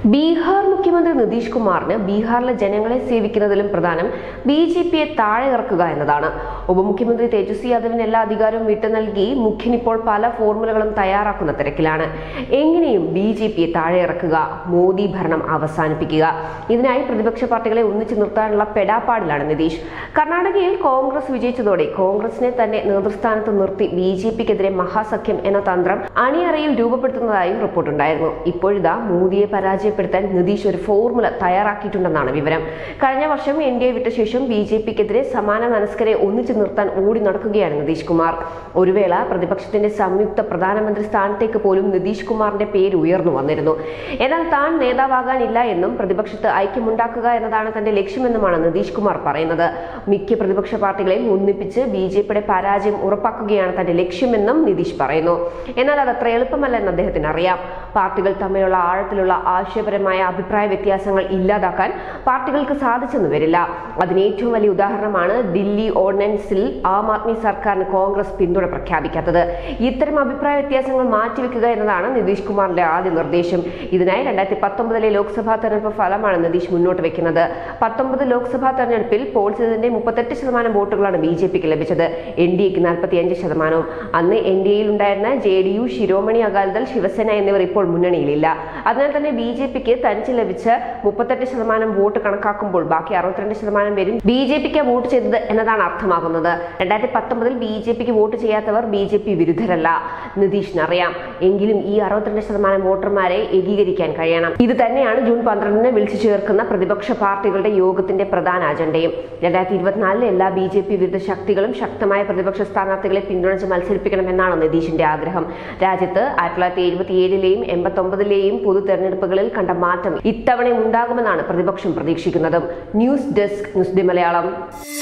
ബീഹാർ മുഖ്യമന്ത്രി നിതീഷ് കുമാറിന് ബീഹാറിലെ ജനങ്ങളെ സേവിക്കുന്നതിലും പ്രധാനം ബി ജെ പിയെ താഴെ ഇറക്കുക എന്നതാണ് ഉപമുഖ്യമന്ത്രി തേജസ്വി യാദവിന് എല്ലാ അധികാരവും വിട്ടു നൽകി മുഖ്യൻ ഇപ്പോൾ പല ഫോർമുലകളും തയ്യാറാക്കുന്ന തിരക്കിലാണ് എങ്ങനെയും ബി ജെ പിയെ താഴെ ഇറക്കുക മോദി ഭരണം അവസാനിപ്പിക്കുക ഇതിനായി പ്രതിപക്ഷ പാർട്ടികളെ ഒന്നിച്ചു നിർത്താനുള്ള പെടാപ്പാടിലാണ് നിതീഷ് കർണാടകയിൽ കോൺഗ്രസ് വിജയിച്ചതോടെ കോൺഗ്രസിനെ തന്നെ നേതൃസ്ഥാനത്ത് നിർത്തി ബി ജെ പിക്കെതിരെ മഹാസഖ്യം എന്ന തന്ത്രം അണിയറയിൽ രൂപപ്പെടുത്തുന്നതായും റിപ്പോർട്ടുണ്ടായിരുന്നു ഇപ്പോഴിതാ മോദിയെ പരാജയപ്പെടുത്താൻ നിതീഷ് ഒരു ഫോർമുല തയ്യാറാക്കിയിട്ടുണ്ടെന്നാണ് വിവരം കഴിഞ്ഞ വർഷം എൻ ഡി എ വിട്ട ശേഷം ബി ജെ പിക്കെതിരെ സമാന മനസ്കരെ ഒന്നിച്ചു നിർത്താൻ ഓടി നടക്കുകയാണ് നിതീഷ് കുമാർ ഒരു വേള പ്രതിപക്ഷത്തിന്റെ സംയുക്ത പ്രധാനമന്ത്രി സ്ഥാനത്തേക്ക് പോലും നിതീഷ് കുമാറിന്റെ പേര് ഉയർന്നു വന്നിരുന്നു എന്നാൽ താൻ നേതാവാകാനില്ല എന്നും പ്രതിപക്ഷത്ത് ഐക്യമുണ്ടാക്കുക എന്നതാണ് തന്റെ ലക്ഷ്യമെന്നുമാണ് നിതീഷ് കുമാർ പറയുന്നത് മിക്ക പ്രതിപക്ഷ പാർട്ടികളെയും ഒന്നിപ്പിച്ച് ബി ജെ പിയുടെ പരാജയം ഉറപ്പാക്കുകയാണ് തന്റെ ലക്ഷ്യമെന്നും നിതീഷ് പറയുന്നു എന്നാൽ അത് അത്ര എളുപ്പമല്ലെന്ന് അദ്ദേഹത്തിന് അറിയാം പാർട്ടികൾ തമ്മിലുള്ള ആഴത്തിലുള്ള ആശയപരമായ അഭിപ്രായ വ്യത്യാസങ്ങൾ ഇല്ലാതാക്കാൻ പാർട്ടികൾക്ക് സാധിച്ചെന്ന് വരില്ല അതിന് ഏറ്റവും വലിയ ഉദാഹരണമാണ് ദില്ലി ഓർഡിനൻസിൽ ആം ആദ്മി സർക്കാരിന് കോൺഗ്രസ് പിന്തുണ പ്രഖ്യാപിക്കാത്തത് ഇത്തരം അഭിപ്രായ വ്യത്യാസങ്ങൾ മാറ്റിവെക്കുക എന്നതാണ് നിതീഷ് കുമാറിന്റെ ആദ്യ നിർദ്ദേശം ഇതിനായി രണ്ടായിരത്തി പത്തൊമ്പതിലെ ലോക്സഭാ തെരഞ്ഞെടുപ്പ് ഫലമാണ് നിതീഷ് മുന്നോട്ട് വെക്കുന്നത് പത്തൊമ്പത് ലോക്സഭാ തെരഞ്ഞെടുപ്പിൽ പോൾ ചെയ്തതിന്റെ മുപ്പത്തെട്ട് ശതമാനം വോട്ടുകളാണ് ബി ജെ പിക്ക് ലഭിച്ചത് എൻ ഡി എക്ക് നാൽപ്പത്തിയഞ്ച് ശതമാനവും അന്ന് എൻ ഡി എയിൽ ഉണ്ടായിരുന്ന J D U Shiromani Akali Dal Shiv Sena എന്നിവർ ഇപ്പോൾ മുന്നണിയിലില്ല അതിനാൽ തന്നെ ബി ജെ പിക്ക് തനിച്ച് ലഭിച്ച മുപ്പത്തെട്ട് ശതമാനം വോട്ട് കണക്കാക്കുമ്പോൾ ബാക്കി അറുപത്തിരണ്ട് ശതമാനം പേരും ബി ജെ പിക്ക് വോട്ട് ചെയ്തത് എന്നതാണ് അർത്ഥമാകുന്നത് രണ്ടായിരത്തി പത്തൊമ്പതിൽ ബി ജെ പിക്ക് വോട്ട് ചെയ്യാത്തവർ ബി ജെ പി വിരുദ്ധരല്ല നിതീഷിന് അറിയാം എങ്കിലും ഈ അറുപത്തിരണ്ട് ശതമാനം വോട്ടർമാരെ ഏകീകരിക്കാൻ കഴിയണം ഇത് തന്നെയാണ് ജൂൺ പന്ത്രണ്ടിന് വിളിച്ചു ചേർക്കുന്ന പ്രതിപക്ഷ പാർട്ടികളുടെ യോഗത്തിന്റെ പ്രധാന അജണ്ടയും രണ്ടായിരത്തി ഇരുപത്തിനാലിൽ എല്ലാ ബി ജെ പി വിരുദ്ധ ശക്തികളും ശക്തമായ പ്രതിപക്ഷ സ്ഥാനാർത്ഥികളെ പിന്തുണച്ച് മത്സരിപ്പിക്കണമെന്നാണ് നിതീഷിന്റെ ആഗ്രഹം രാജ്യത്ത് ആയിരത്തി തൊള്ളായിരത്തി എഴുപത്തിയേഴിലെയും എൺപത്തൊമ്പതിലെയും പൊതു തെരഞ്ഞെടുപ്പുകളിൽ കണ്ട മാറ്റം ഇത്തവണ ഉണ്ടാകുമെന്നാണ് പ്രതിപക്ഷം പ്രതീക്ഷിക്കുന്നതും news desk news D Malayalam